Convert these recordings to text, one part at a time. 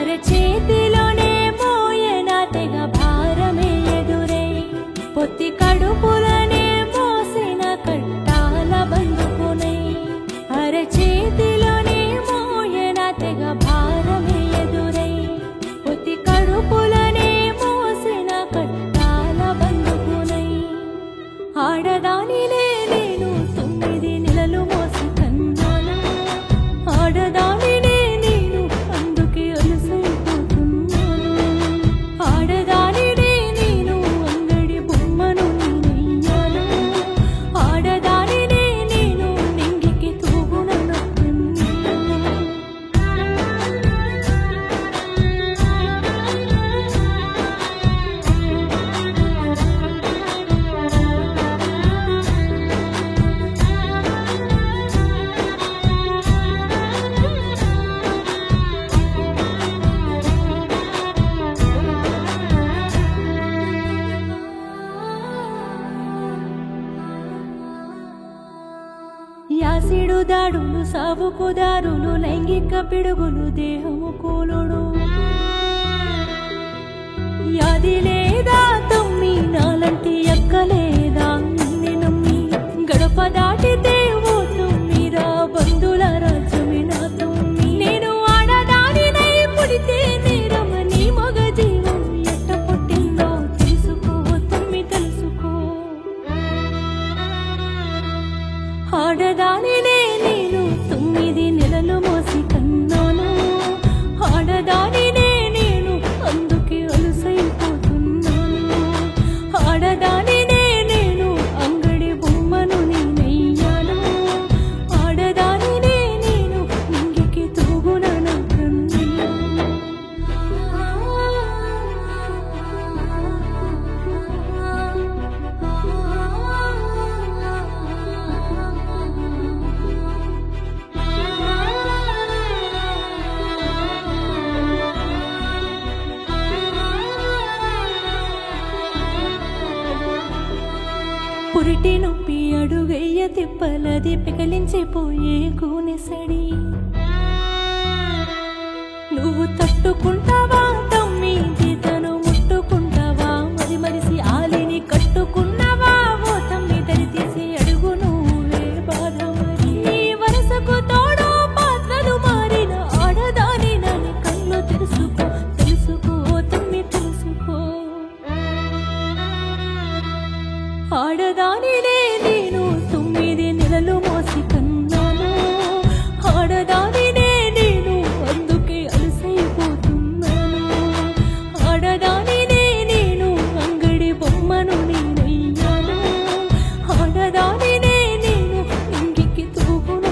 అరచేతిలోనే మోయన తెగ భారమే ఎదురై పొత్తి కడుపులనే మోసిన కట్టాల బందుకునై అరచేతిలోనే మోయన తెగ భారమే ఎదురై పొత్తి కడుపులనే మోసిన కట్టాల బందుకునై ఆడదానినే నేను తొమ్మిది నెలలు మోసి కన్నాను ఆడదానినే నేను అందుకే అలసైపోతున్నాను ఆడదానినే నేను అంగడి బొమ్మను నేనయ్యాను ఆడదానినే నేను నింగికి తూగున యాసిడు దాడులు సావుకు దారులు లైంగిక పిడుగులు దేహము కూలుడు యాది లేదా తమ్మి నాలంటి ఎక్కలేదా నిన్ను నమ్మి గడప దాటితే ఓ తమ్మిరా బంధుల రాజ్యమే నా తమ్మి నేను ఆడదానినై పుడితే నేరమని మగ జీవం ఎట్ట పుట్టిందో తెలుసుకో తమ్మి తెలుసుకో ఆడదానినే నేను తొమ్మిది నెలలు మోసి కన్నాను ఆడదానినే నేను అందుకే అలసైపోతున్నాను ఆడదానినే నేను అంగడి బొమ్మను నేనయ్యాను ఆడదానినే నేను నింగికి తూగున నా పురిటి నొప్పి అడుగయ్య తిప్పలది పికలించిపోయే కూనెసడి నువ్వు తట్టుకుంటావా తమ్మి గీతను ముట్టుకుంటావా మరి మరిసి ఆలిని కట్టుకున్నావా ఓ తమ్మి దరి తీసి అడుగు నువ్వే బాధ మరి నీ వరసకు తోడు పాత్రలు మారిన ఆడదాని నన్ను కళ్ళు తెలుసుకో తెలుసుకో తమ్మి తెలుసుకో ఆడదానినే నేను తొమ్మిది నెలలు మోసి కన్నాను ఆడదానినే నేను అందుకే అలసైపోతున్నాను ఆడదానినే నేను అంగడి బొమ్మను నేనయ్యాను ఆడదానినే నేను ఇంగికి తూగున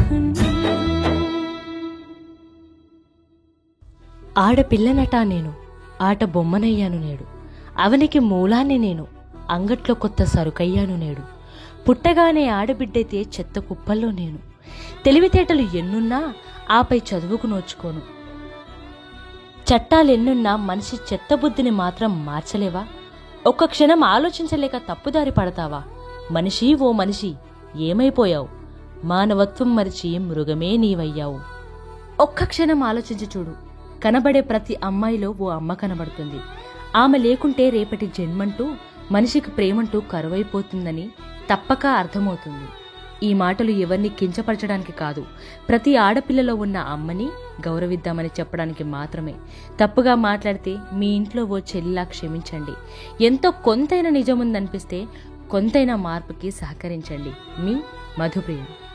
ఆడపిల్లనటా నేను ఆట బొమ్మనయ్యాను నేడు అవనికి మూలాన్ని నేను అంగట్లో కొత్త సరుకయ్యాను నేడు పుట్టగానే ఆడబిడ్డైతే చెత్త కుప్పల్లో నేను తెలివితేటలు ఎన్నున్నా ఆపై చదువుకు నోచుకోను చట్టాలెన్నున్నా మనిషి చెత్త బుద్ధిని మాత్రం మార్చలేవా ఒక్క క్షణం ఆలోచించలేక తప్పుదారి పడతావా మనిషి ఓ మనిషి ఏమైపోయావు మానవత్వం మరిచి మృగమే నీవయ్యావు ఒక్క క్షణం ఆలోచించి చూడు కనబడే ప్రతి అమ్మాయిలో ఓ అమ్మ కనబడుతుంది ఆమె లేకుంటే రేపటి జన్మంటూ మనిషికి ప్రేమంటూ కరువైపోతుందని తప్పక అర్థమవుతుంది ఈ మాటలు ఎవరిని కించపరచడానికి కాదు ప్రతి ఆడపిల్లలో ఉన్న అమ్మని గౌరవిద్దామని చెప్పడానికి మాత్రమే తప్పుగా మాట్లాడితే మీ ఇంట్లో ఓ చెల్లిలా క్షమించండి ఎంతో కొంతైనా నిజముందనిపిస్తే కొంతైనా మార్పుకి సహకరించండి మీ మధుప్రియ